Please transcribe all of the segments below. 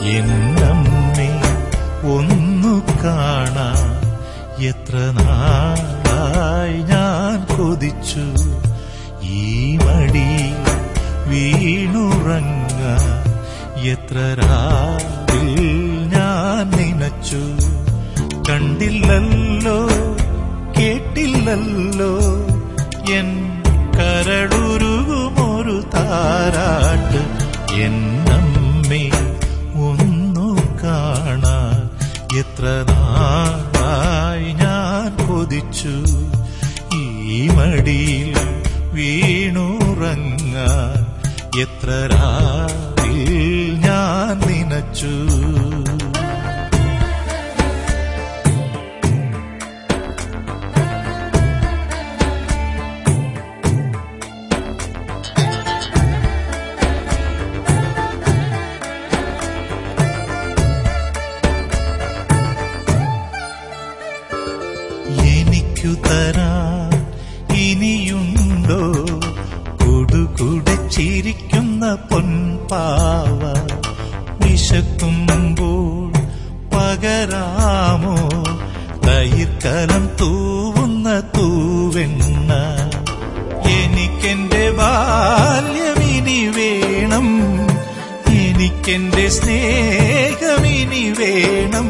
എന്നമ്മേ ഒന്നു കാണാ എത്ര നാളായി ഞാൻ കൊതിച്ചു ഈ മടി വീണുറങ്ങ എത്ര രാവിൽ ഞാൻ നനച്ചു കണ്ടില്ലല്ലോ കേട്ടില്ലല്ലോ എൻ കരളുരുകുമൊരു താരാട്ട് എന്നമ്മേ ഒന്നു കാണാൻ എത്ര നാളായി ഞാൻ കൊതിച്ചു ഈ മടിയിൽ വീണുറങ്ങാൻ എത്ര രാവിൽ ഞാൻ നനച്ചു എനിക്കു തരാൻ ഇനിയുണ്ടോ കുടുകുടച്ചിരിക്കുന്ന പൊൻപാവ വിശക്കുമ്പോൾ പകരാമോ തൈർക്കലം തൂവുന്ന തൂവെണ്ണ എനിക്കെന്റെ ബാല്യമിനി വേണം എനിക്കെന്റെ സ്നേഹമിനി വേണം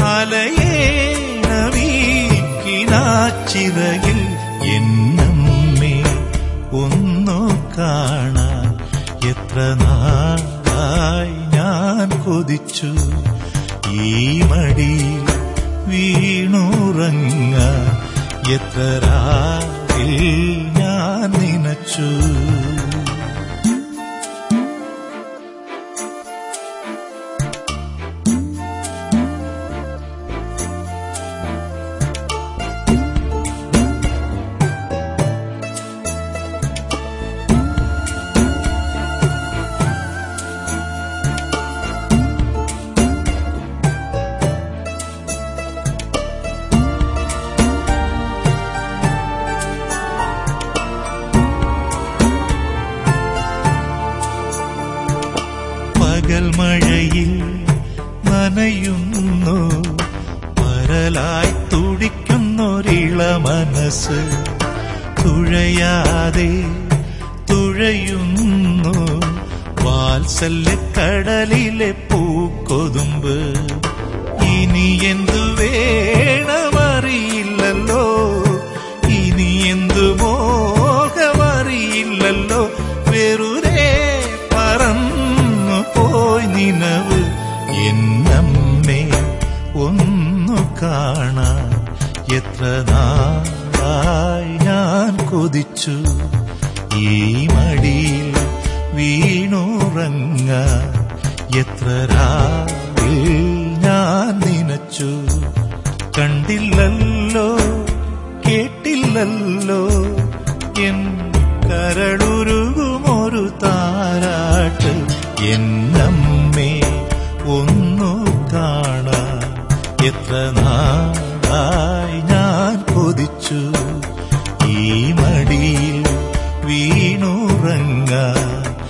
അലയേണവീക്കിനാച്ചിറകിൽ എന്നമ്മേ ഒന്നു കാണാൻ എത്ര നാളായി ഞാൻ കൊതിച്ചു ഈ മടിയിൽ വീണുറങ്ങ എത്ര രാവിൽ ഞാൻ നനച്ചു പകൽ മഴയിൽ നനയുന്നു പരലായി തുടിക്കുന്നൊരിള മനസ്സ് തുഴയാതെ തുഴയുന്നു വാത്സല്യക്കടലിലെ പൂക്കൊതുമ്പ് ഇനി എന്തു വേണമറിയില്ലല്ലോ ഇനി എന്തു മോഹമറിയില്ലല്ലോ വെറുതെ പറന്നു പോയി നിനവ് എന്നമ്മേ ഒന്നു കാണാൻ എത്ര നാളായി ഞാൻ കൊതിച്ചു ഈ മടിയിൽ വീണുറങ്ങ എത്ര രാവിൽ ഞാൻ നനച്ചു കണ്ടില്ലല്ലോ കേട്ടില്ലല്ലോ എൻ കരളുരുകുമൊരു താരാട്ട് എന്നമ്മേ ഒന്നു കാണാൻ എത്ര നാളായി ഞാൻ കൊതിച്ചു ഈ മടിയിൽ വീണുറങ്ങാൻ